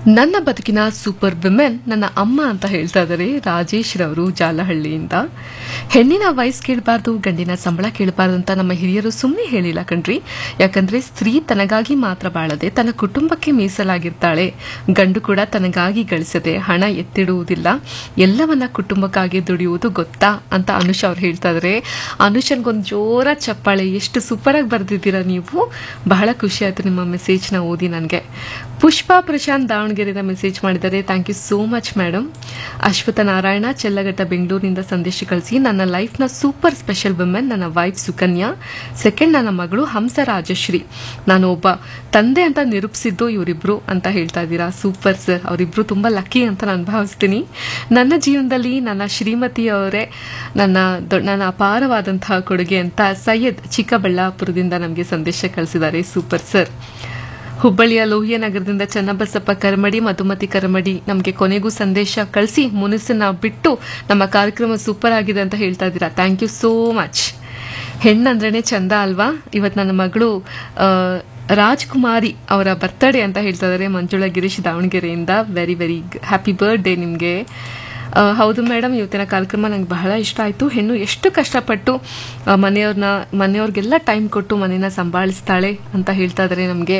ನನ್ನ ಬದುಕಿನ super women ನನ್ನ ಅಮ್ಮ ಅಂತ ಹೇಳ್ತಾ ಇದ್ದಾರೆ ರಾಜೇಶ್ ರವರು ಜಾಲಹಳ್ಳಿಯಿಂದ ಹೆಣ್ಣಿನ ವಯಸ್ಸು ಕೇಳಬಾರ್ದು ಗಂಡಿನ ಸಂಬಳ ಕೇಳಬಾರ್ದು ಅಂತ ನಮ್ಮ ಹಿರಿಯರು ಸುಮ್ಮನೆ ಹೇಳಿಲ್ಲ ಕಣ್ರಿ ಯಾಕಂದ್ರೆ ಸ್ತ್ರೀ ತನಗಾಗಿ ಮಾತ್ರ ಬಾಳದೆ ತನ್ನ ಕುಟುಂಬಕ್ಕೆ ಮೀಸಲಾಗಿರ್ತಾಳೆ ಗಂಡು ಕೂಡ ತನಗಾಗಿ ಗಳಿಸದೆ ಹಣ ಎತ್ತಿಡುವುದಿಲ್ಲ ಎಲ್ಲವನ್ನ ಕುಟುಂಬಕ್ಕಾಗಿ ದುಡಿಯುವುದು ಗೊತ್ತಾ ಅಂತ ಅನುಷ್ ಅವ್ರು ಹೇಳ್ತಾ ಇದ್ದಾರೆ ಅನುಷನ್ಗೊಂದು ಜೋರ ಚಪ್ಪಾಳೆ ಎಷ್ಟು ಸೂಪರ್ ಆಗಿ ಬರೆದಿದ್ದೀರಾ ನೀವು ಬಹಳ ಖುಷಿ ಆಯ್ತು ನಿಮ್ಮ ಮೆಸೇಜ್ನ ಓದಿ ನನಗೆ ಪುಷ್ಪಾ ಪ್ರಶಾಂತ್ ದಾವಣಗೆರೆಯಿಂದ ಮೆಸೇಜ್ ಮಾಡಿದ್ದಾರೆ thank you so much madam Ashwatha Narayana Chellaghatta ಬೆಂಗಳೂರಿನಿಂದ ಸಂದೇಶ ಕಳಿಸಿ ನನ್ನ ಲೈಫ್ನ ಸೂಪರ್ ಸ್ಪೆಷಲ್ ವುಮೆನ್ ನನ್ನ ವೈಫ್ ಸುಕನ್ಯಾ ಸೆಕೆಂಡ್ ನನ್ನ ಮಗಳು ಹಂಸ ರಾಜಶ್ರೀ ನಾನು ಒಬ್ಬ ತಂದೆ ಅಂತ ನಿರೂಪಿಸಿದ್ದು ಇವರಿಬ್ರು ಅಂತ ಹೇಳ್ತಾ ಇದ್ದೀರಾ ಸೂಪರ್ ಸರ್ ಅವರಿಬ್ರು ತುಂಬಾ ಲಕ್ಕಿ ಅಂತ ನಾನು ಭಾವಿಸ್ತೀನಿ ನನ್ನ ಜೀವನದಲ್ಲಿ ನನ್ನ ಶ್ರೀಮತಿಯವರೇ ನನ್ನ ದೊ- ನನ್ನ ಅಪಾರವಾದಂತಹ ಕೊಡುಗೆ ಅಂತ ಸೈಯದ್ ಚಿಕ್ಕಬಳ್ಳಾಪುರದಿಂದ ನಮಗೆ ಸಂದೇಶ ಕಳಿಸಿದ್ದಾರೆ ಸೂಪರ್ ಸರ್ ಹುಬ್ಬಳ್ಳಿಯ ಲೋಹಿಯ ನಗರದಿಂದ ಚನ್ನಬಸಪ್ಪ ಕರಮಡಿ ಮಧುಮತಿ ಕರಮಡಿ ನಮಗೆ ಕೊನೆಗೂ ಸಂದೇಶ ಕಳಿಸಿ ಮುನಿಸನ್ನ ಬಿಟ್ಟು ನಮ್ಮ ಕಾರ್ಯಕ್ರಮ ಸೂಪರ್ ಆಗಿದೆ ಅಂತ ಹೇಳ್ತಾ ಇದ್ದೀರಾ ಥ್ಯಾಂಕ್ ಯು ಸೋ ಮಚ್ ಹೆಣ್ಣಂದ್ರೇನೆ ಚಂದ ಅಲ್ವಾ ಇವತ್ತು ನನ್ನ ಮಗಳು ಆ, ರಾಜ್ಕುಮಾರಿ ಅವರ ಬರ್ತಡೇ ಅಂತ ಹೇಳ್ತಾ ಇದ್ದಾರೆ ಮಂಜುಳಾ ಗಿರೀಶ್ ದಾವಣಗೆರೆಯಿಂದ ವೆರಿ ವೆರಿ ಹ್ಯಾಪಿ ಬರ್ಡೇ ನಿಮಗೆ ಆ, ಹೌದು ಮೇಡಮ್ ಇವತ್ತಿನ ಕಾರ್ಯಕ್ರಮ ನಂಗೆ ಬಹಳ ಇಷ್ಟ ಆಯಿತು ಹೆಣ್ಣು ಎಷ್ಟು ಕಷ್ಟಪಟ್ಟು ಆ, ಮನೆಯವ್ರನ್ನ ಮನೆಯವ್ರಿಗೆಲ್ಲ ಟೈಮ್ ಕೊಟ್ಟು ಮನೇನ ಸಂಭಾಳಿಸ್ತಾಳೆ ಅಂತ ಹೇಳ್ತಾ ಇದ್ದಾರೆ ನಮಗೆ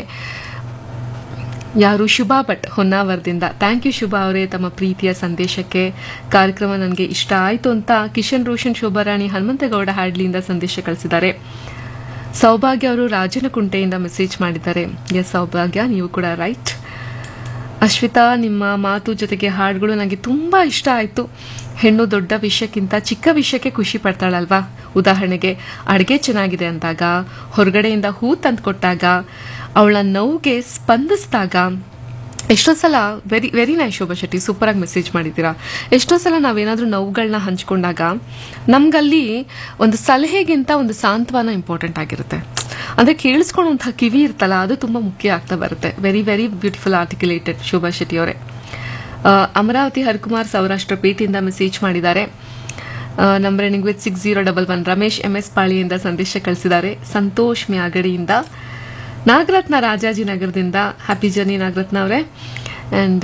ಯಾರು ಶುಭಾ ಭಟ್ ಹೊನ್ನಾವರದಿಂದ ಥ್ಯಾಂಕ್ ಯು ಶುಭಾ ಅವರೇ ತಮ್ಮ ಪ್ರೀತಿಯ ಸಂದೇಶಕ್ಕೆ ಕಾರ್ಯಕ್ರಮ ನನಗೆ ಇಷ್ಟ ಆಯಿತು ಅಂತ ಕಿಶನ್ ರೋಷನ್ ಶೋಭಾರಾಣಿ ಹನುಮಂತಗೌಡ ಹ್ಯಾಡ್ಲಿಯಿಂದ ಸಂದೇಶ ಕಳಿಸಿದ್ದಾರೆ ಸೌಭಾಗ್ಯ ಅವರು ರಾಜನಕುಂಟೆಯಿಂದ ಮೆಸೇಜ್ ಮಾಡಿದ್ದಾರೆ ಎಸ್ ಸೌಭಾಗ್ಯ ನೀವು ಕೂಡ ರೈಟ್ ಅಶ್ವಿತಾ ನಿಮ್ಮ ಮಾತು ಜೊತೆಗೆ ಹಾಡುಗಳು ನನಗೆ ತುಂಬಾ ಇಷ್ಟ ಆಯಿತು ಹೆಣ್ಣು ದೊಡ್ಡ ವಿಷಯಕ್ಕಿಂತ ಚಿಕ್ಕ ವಿಷಯಕ್ಕೆ ಖುಷಿ ಪಡ್ತಾಳಲ್ವಾ ಉದಾಹರಣೆಗೆ ಅಡುಗೆ ಚೆನ್ನಾಗಿದೆ ಅಂದಾಗ ಹೊರಗಡೆಯಿಂದ ಹೂ ತಂದುಕೊಟ್ಟಾಗ ಅವಳ ನೋವಿಗೆ ಸ್ಪಂದಿಸಿದಾಗ ಎಷ್ಟೋ ಸಲ very very nice Shobha Shetty super ಆಗಿ ಮೆಸೇಜ್ ಮಾಡಿದ್ದೀರಾ ಎಷ್ಟೋ ಸಲ ನಾವೇನಾದ್ರೂ ನೋವುಗಳನ್ನ ಹಂಚ್ಕೊಂಡಾಗ ನಮ್ಗಲ್ಲಿ ಒಂದು ಸಲಹೆಗಿಂತ ಒಂದು ಸಾಂತ್ವನ ಇಂಪಾರ್ಟೆಂಟ್ ಆಗಿರುತ್ತೆ ಅಂದ್ರೆ ಕೇಳಿಸ್ಕೊಳ್ಳುವಂತಹ ಕಿವಿ ಇರ್ತಲ್ಲ ಅದು ತುಂಬಾ ಮುಖ್ಯ ಆಗ್ತಾ ಬರುತ್ತೆ very very beautiful articulated Shobha Shetty ಅವರೇ ಆ, ಅಮರಾವತಿ ಹರಿಕುಮಾರ್ ಸೌರಾಷ್ಟ್ರ ಪೇಟೆಯಿಂದ ಮೆಸೇಜ್ ಮಾಡಿದ್ದಾರೆ number ending with six zero double one Ramesh M S ಪಾಳಿಯಿಂದ ಸಂದೇಶ ಕಳಿಸಿದ್ದಾರೆ ಸಂತೋಷ್ ಮ್ಯಾಗಡಿಯಿಂದ ನಾಗರತ್ನ ರಾಜಾಜಿನಗರದಿಂದ ಹ್ಯಾಪಿ ಜರ್ನಿ ನಾಗರತ್ನ ಅವರೇ ಆ್ಯಂಡ್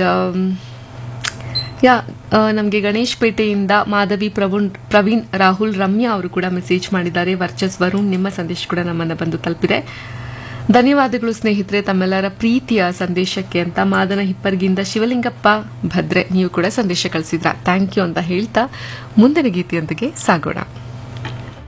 ಯಾ ನಮಗೆ ಗಣೇಶ್ ಪೇಟೆಯಿಂದ ಮಾಧವಿ ಪ್ರವೀಣ್ ಪ್ರವೀಣ್ ರಾಹುಲ್ ರಮ್ಯಾ ಅವರು ಕೂಡ ಮೆಸೇಜ್ ಮಾಡಿದ್ದಾರೆ ವರ್ಚಸ್ ವರುಣ್ ನಿಮ್ಮ ಸಂದೇಶ ಕೂಡ ನಮ್ಮನ್ನ ಬಂದು ತಲುಪಿದೆ ಧನ್ಯವಾದಗಳು ಸ್ನೇಹಿತರೆ ತಮ್ಮೆಲ್ಲರ ಪ್ರೀತಿಯ ಸಂದೇಶಕ್ಕೆ ಅಂತ ಮಾದನ ಹಿಪ್ಪರ್ಗಿಂದ ಶಿವಲಿಂಗಪ್ಪ ಭದ್ರೆ ನೀವು ಕೂಡ ಸಂದೇಶ ಕಳಿಸಿದ್ರ ಥ್ಯಾಂಕ್ ಯು ಅಂತ ಹೇಳ್ತಾ ಮುಂದಿನ ಗೀತೆಯೊಂದಿಗೆ ಸಾಗೋಣ